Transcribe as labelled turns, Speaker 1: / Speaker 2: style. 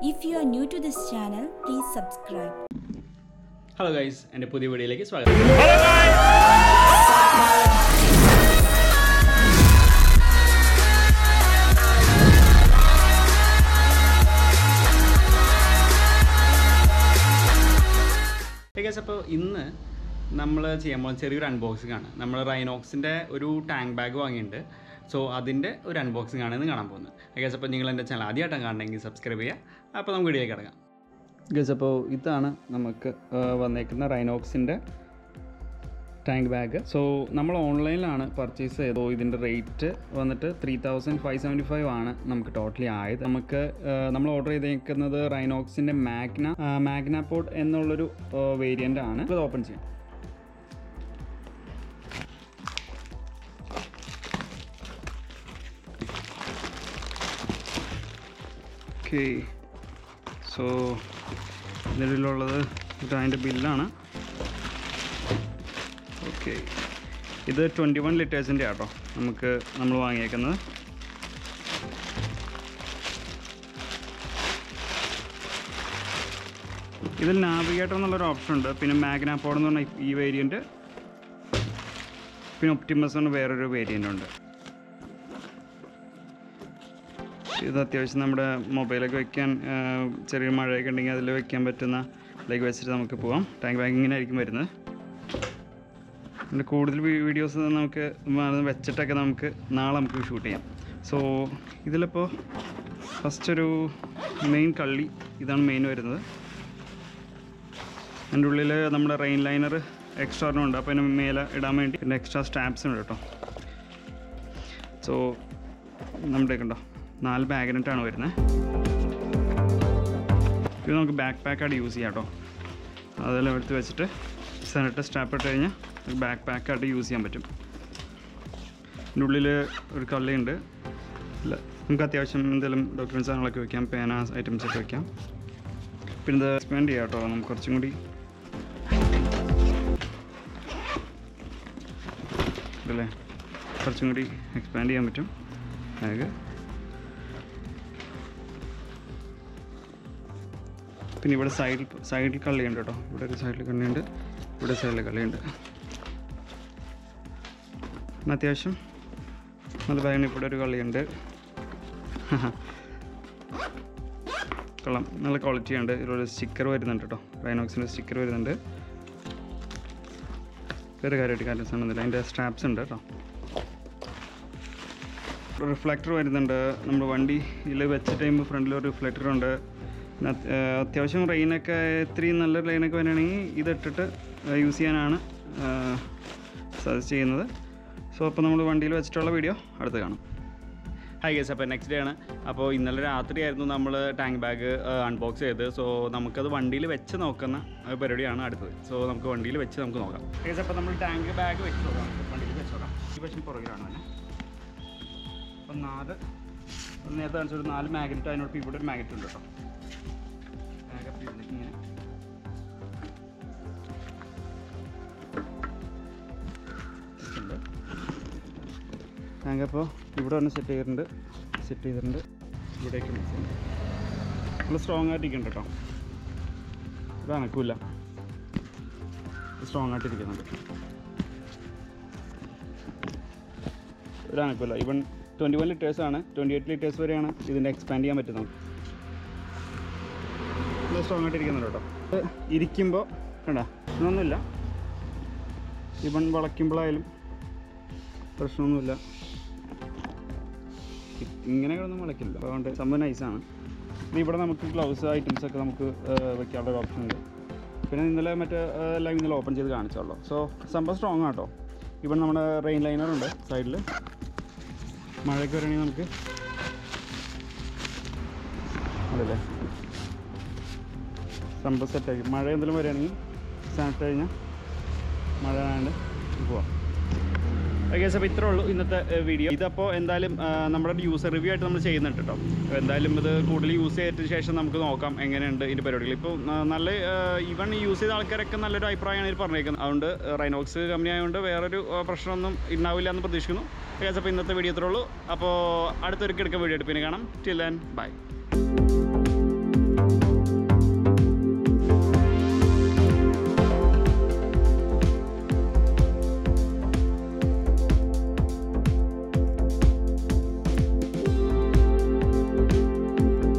Speaker 1: If you are new to this channel, please subscribe.
Speaker 2: Hello guys എൻ്റെ പുതിയ വീഡിയോയിലേക്ക് സ്വാഗതം ഗൈസ് അപ്പോൾ ഇന്ന് നമ്മൾ ചെയ്യാൻ പോകുന്ന ചെറിയൊരു അൺബോക്സിംഗ് ആണ് നമ്മൾ റൈനോക്സിൻ്റെ ഒരു ടാങ്ക് ബാഗ് വാങ്ങിയിട്ടുണ്ട് സോ അതിൻ്റെ ഒരു അൺബോക്സിംഗ് ആണ് ഇന്ന് കാണാൻ പോകുന്നത് ഗൈസ് അപ്പോൾ നിങ്ങൾ എൻ്റെ ചാനൽ ആദ്യമായിട്ടാണ് കാണണമെങ്കിൽ സബ്സ്ക്രൈബ് ചെയ്യുക അപ്പോൾ നമുക്ക് വീഡിയോയിലേക്ക് കിടക്കാം ഗസ് അപ്പോൾ ഇതാണ് നമുക്ക് വന്നേക്കുന്ന റൈനോക്സിൻ്റെ ടാങ്ക് ബാഗ് സോ നമ്മൾ ഓൺലൈനിലാണ് പർച്ചേസ് ചെയ്തത് ഇതിൻ്റെ റേറ്റ് വന്നിട്ട് three thousand five seventy five ആണ് നമുക്ക് ടോട്ടലി ആയത് നമുക്ക് ആ, നമ്മൾ ഓർഡർ ചെയ്തേക്കുന്നത് റൈനോക്സിൻ്റെ മാഗ്ന മാഗ്ന പോട്ട് എന്നുള്ളൊരു വേരിയൻ്റ് ആണ് ഇത് ഓപ്പൺ ചെയ്യാം ഓക്കെ സോ ഇതിലുള്ളത് ഇത് അതിൻ്റെ ബില്ലാണ് ഓക്കെ ഇത് ട്വൻറ്റി വൺ ലിറ്റേഴ്സിൻ്റെ ആട്ടോ നമുക്ക് നമ്മൾ വാങ്ങിയേക്കുന്നത് ഇതിൽ നാവിഗേറ്റർ എന്നുള്ളൊരു ഓപ്ഷൻ ഉണ്ട് പിന്നെ മാഗ്നാപ്പോഡ് എന്ന് പറഞ്ഞ ഈ വേരിയൻറ്റ് പിന്നെ ഒപ്റ്റിമസ് എന്ന് വേറൊരു വേരിയൻ്റ് ഉണ്ട് ഇത് അത്യാവശ്യം നമ്മുടെ മൊബൈലൊക്കെ വെക്കാൻ ആ, ചെറിയ മഴയൊക്കെ ഉണ്ടെങ്കിൽ അതിൽ വെക്കാൻ പറ്റുന്ന ഇതിലേക്ക് വെച്ചിട്ട് നമുക്ക് പോവാം ടാങ്ക് ബാഗ് ഇങ്ങനെ ആയിരിക്കും വരുന്നത് പിന്നെ കൂടുതൽ വീഡിയോസ് നമുക്ക് വ- വെച്ചിട്ടൊക്കെ നമുക്ക് നാളെ നമുക്ക് ഷൂട്ട് ചെയ്യാം സോ ഇതിലിപ്പോൾ ഫസ്റ്റ് ഒരു മെയിൻ കള്ളി ഇതാണ് മെയിൻ വരുന്നത് അതിൻ്റെ ഉള്ളിൽ നമ്മുടെ റെയിൻ ലൈനർ എക്സ്ട്രാ ഒരെണ്ണം ഉണ്ട് അപ്പോൾ അതിന് മേലെ ഇടാൻ വേണ്ടി പിന്നെ എക്സ്ട്രാ സ്റ്റാപ്സ് ഉണ്ട് കേട്ടോ സോ നമ്മുടെ കണ്ടോ നാല് ബാഗിനിട്ടാണ് വരുന്നത് ഇത് നമുക്ക് ബാക്ക് പാക്കായിട്ട് യൂസ് ചെയ്യാം കേട്ടോ അതെല്ലാം എടുത്ത് വെച്ചിട്ട് സെനറ്റ് സ്റ്റാപ്പ് ഇട്ട് കഴിഞ്ഞാൽ ഒരു ബാക്ക് പാക്കായിട്ട് യൂസ് ചെയ്യാൻ പറ്റും ഇതിൻ്റെ ഉള്ളിൽ ഒരു കള്ളിയുണ്ട് ഇല്ല നമുക്ക് അത്യാവശ്യം എന്തെങ്കിലും ഡോക്യുമെൻറ്റ്സ് സാധനങ്ങളൊക്കെ വെക്കാം പേന ഐറ്റംസ് ഒക്കെ വെക്കാം പിന്നെ ഇത് എക്സ്പാൻഡ് ചെയ്യാം കേട്ടോ നമുക്ക് കുറച്ചും കൂടി ഇതല്ലേ കുറച്ചും കൂടി എക്സ്പാൻഡ് ചെയ്യാൻ പറ്റും ബാഗ് പിന്നെ ഇവിടെ സൈഡിൽ സൈഡിൽ കള്ളിയുണ്ട് കേട്ടോ ഇവിടെ ഒരു സൈഡിൽ കള്ളിയുണ്ട് ഇവിടെ സൈഡിൽ കള്ളിയുണ്ട് പിന്നെ അത്യാവശ്യം നല്ല ബാഗിന് ഇവിടെ ഒരു കളിയുണ്ട് കൊള്ളാം നല്ല ക്വാളിറ്റി ഉണ്ട് ഇതിലൊരു സ്റ്റിക്കർ വരുന്നുണ്ട് കേട്ടോ റൈനോക്സിൻ്റെ സ്റ്റിക്കർ വരുന്നുണ്ട് വേറെ കാര്യമായിട്ട് കാര്യം സാധനമൊന്നുമില്ല അതിൻ്റെ സ്ട്രാപ്സ് ഉണ്ട് കേട്ടോ റിഫ്ലക്ടർ വരുന്നുണ്ട് നമ്മുടെ വണ്ടിയിൽ വെച്ച ടൈം ഫ്രണ്ടിൽ ഒരു റിഫ്ലക്ടർ ഉണ്ട് പിന്നെ അത്- ഏർ അത്യാവശ്യം റെയിനൊക്കെ ഇത്രയും നല്ല റെയിനൊക്കെ വരികയാണെങ്കിൽ ഇതിട്ടിട്ട് യൂസ് ചെയ്യാനാണ് സജസ്റ്റ് ചെയ്യുന്നത് സോ അപ്പോൾ നമ്മൾ വണ്ടിയിൽ വെച്ചിട്ടുള്ള വീഡിയോ അടുത്ത് കാണാം ഹായ് ഗേസ് അപ്പോൾ നെക്സ്റ്റ് ഡേ ആണ് അപ്പോൾ ഇന്നലെ രാത്രിയായിരുന്നു നമ്മൾ ടാങ്ക് ബാഗ് അൺബോക്സ് ചെയ്തത് സോ നമുക്കത് വണ്ടിയിൽ വെച്ച് നോക്കുന്ന ഒരു പരിപാടിയാണ് അടുത്തത് സോ നമുക്ക് വണ്ടിയിൽ വെച്ച് നമുക്ക് നോക്കാം ഗേസ് അപ്പോൾ നമ്മൾ ടാങ്ക് ബാഗ് വെച്ച് നോക്കാം വണ്ടിയിൽ വെച്ച് നോക്കാം ഈ വശം പുറകിലാണ് തന്നെ അപ്പം നാല് ഒന്ന് നേരത്തെ കാണിച്ചൊരു നാല് മാഗ്നറ്റ് അതിനോട് ഇവിടെ ഒരു മാഗ്നറ്റ് ഉണ്ട് കേട്ടോ ബാഗ് അപ്പോൾ ഇതിലേക്ക് ഇങ്ങനെ ഉണ്ട് ടാങ്ക് അപ്പോൾ ഇവിടെ ഒന്ന് സെറ്റ് ചെയ്തിട്ടുണ്ട് സെറ്റ് ചെയ്തിട്ടുണ്ട് ഇവിടേക്ക് മിക്സ് ചെയ്യുന്നുണ്ട് നല്ല സ്ട്രോങ് ആയിട്ടിരിക്കുന്നുണ്ട് കേട്ടോ ഇത് അനക്കൂല സ്ട്രോങ് ആയിട്ടിരിക്കുന്നുണ്ട് ഒരു അനക്കൂല ഇവൺ ട്വൻറ്റി വൺ ലിറ്റേഴ്സ് ആണ് ട്വൻറ്റി എയ്റ്റ് ലിറ്റേഴ്സ് വരെയാണ് ഇതിൻ്റെ എക്സ്പാൻഡ് ചെയ്യാൻ പറ്റുന്നത് നല്ല സ്ട്രോങ് ആയിട്ടിരിക്കുന്നുണ്ട് കേട്ടോ ഇത് ഇരിക്കുമ്പോൾ കണ്ട ഒന്നുമില്ല ഇവൺ വളയ്ക്കുമ്പോഴായാലും പ്രശ്നമൊന്നുമില്ല ഇങ്ങനെയൊന്നും മുളയ്ക്കില്ല അതുകൊണ്ട് സംഭവം നൈസാണ് ഇത് ഇവിടെ നമുക്ക് ഗ്ലൗസ് ഐറ്റംസ് ഒക്കെ നമുക്ക് ഏഹ്, വെക്കാനുള്ള ഒരു ഓപ്ഷൻ ഉണ്ട് പിന്നെ ഇന്നലെ മറ്റേ ഏഹ്, എല്ലാം ഇന്നലെ ഓപ്പൺ ചെയ്ത് കാണിച്ചോളൂ സോ സംഭവം സ്ട്രോങ് ആട്ടോ ഇവിടെ നമ്മുടെ റെയിൻ ലൈനർ ഉണ്ട് സൈഡിൽ മഴയ്ക്ക് വരണമെങ്കിൽ നമുക്ക് അതല്ലേ സംഭവം സെറ്റാക്കി മഴ എന്തെങ്കിലും വരികയാണെങ്കിൽ സാനിട്ട് കഴിഞ്ഞാൽ മഴ ആയതുകൊണ്ട് പോവാം ഓക്കെ അപ്പോൾ ഇത്രേ ഉള്ളൂ ഇന്നത്തെ വീഡിയോ ഇതപ്പോൾ എന്തായാലും ആ, നമ്മുടെ യൂസർ റിവ്യൂ ആയിട്ട് നമ്മൾ ചെയ്യുന്നുണ്ട് കേട്ടോ അപ്പോൾ എന്തായാലും ഇത് കൂടുതൽ യൂസ് ചെയ്തതിന് ശേഷം നമുക്ക് നോക്കാം എങ്ങനെയുണ്ട് ഇതിൻ്റെ പരിപാടികൾ ഇപ്പോൾ ആ, നല്ല ഈവൺ യൂസ് ചെയ്ത ആൾക്കാരൊക്കെ നല്ലൊരു അഭിപ്രായമാണ് ഇതിൽ പറഞ്ഞേക്കുന്നത് അതുകൊണ്ട് റൈനോക്സ് കമ്പനി ആയതുകൊണ്ട് വേറൊരു ആ, പ്രശ്നമൊന്നും ഉണ്ടാവില്ല എന്ന് പ്രതീക്ഷിക്കുന്നു ഓക്കെ അപ്പോൾ ഇന്നത്തെ വീഡിയോ ഇത്രേ ഉള്ളൂ അപ്പോൾ അടുത്തൊരു കിടക്ക വീഡിയോ ആയിട്ട് പിന്നെ കാണാം ടിൽ ആൻഡ് ബൈ